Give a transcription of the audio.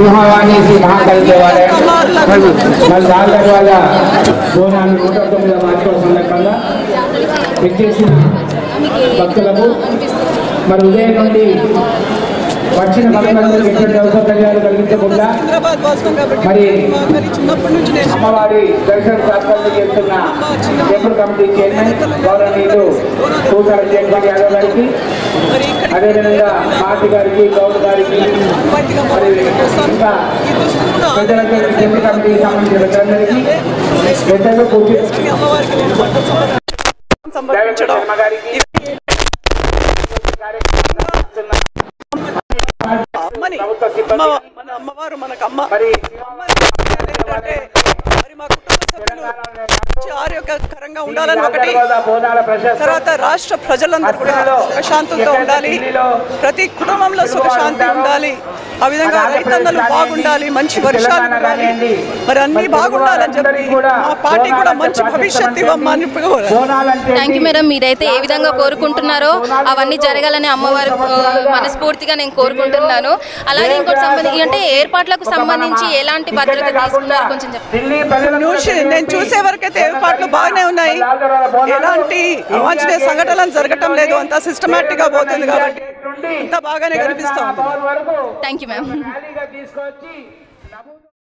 సింహవాణి శ్రీ మహాకాళి దేవాలయం మరి దాని తర్వాత బోనాలు నూట తొమ్మిదవ వార్షిక సందర్భంగా విచ్చేసిన భక్తులకు మరి ఉదయం నుండి వచ్చిన భక్తులందరికీ ఎటువంటి సౌకర్యాలు కలిగించకుండా హైదరాబాద్ వాస్తవం కాబట్టి మరి మరి చిన్నప్పటి నుంచి నేను అమ్మవారి దర్శన శాస్త్రాలు చేస్తున్న టెంపుల్ కమిటీ చైర్మన్ గౌరవనీయులు పూసాల జగన్ యాదవ్ గారికి మరి ఇక్కడ అదేవిధంగా మాటి గారికి గౌడ్ గారికి బయటగా మరి ఇంకా ఈ దుస్తులు కూడా పెద్దలకి టెంపుల్ కమిటీకి సంబంధించిన పెద్దలందరికీ పెద్దలు పూర్తి మీ అమ్మవారికి నేను బట్ట సమర్పించడం సమర్పించడం శర్మ గారికి అమ్మని ప్రభుత్వ అమ్మ సిబ్బంది మన అమ్మవారు మనకు అమ్మ మరి అమ్మని ఏంటంటే మరి మా కుటుంబ సభ్యులు మంచి ఆరోగ్యకరంగా ఉండాలని ఒకటి తర్వాత బోనాల ప్రశస్తి తర్వాత రాష్ట్ర ప్రజలందరూ కూడా సుఖశాంతులతో ఉండాలి ప్రతి కుటుంబంలో సుఖశాంతి ఉండాలి ఆ విధంగా రైతన్నలు బాగుండాలి మంచి వర్షాలు ఉండాలి మరి అన్ని బాగుండాలని చెప్పి మా పార్టీ కూడా మంచి భవిష్యత్తు ఇవ్వమని కోరారు. బోనాలంటే థ్యాంక్ యూ మేడం మీరైతే ఏ విధంగా కోరుకుంటున్నారో అవన్నీ జరగాలని అమ్మవారి ఆ, మనస్ఫూర్తిగా నేను కోరుకుంటున్నాను అలాగే ఇంకోటి సంబంధించి అంటే ఏర్పాట్లకు సంబంధించి ఎలాంటి భద్రత తీసుకున్నారు కొంచెం చెప్పండి ఢిల్లీ ప్రజలకు చూసి నేను చూసే వరకైతే ఏర్పాట్లు బాగానే ఉన్నాయి ఎలాంటి అవాంఛనీయ సంఘటనలు జరగటం లేదు అంతా సిస్టమేటిక్ గా పోతుంది కాబట్టి నుండి అంతా బాగానే కనిపిస్తా ఉంది వరకు థ్యాంక్ యూ మ్యామ్ ర్యాలీగా తీసుకొచ్చి నమూనా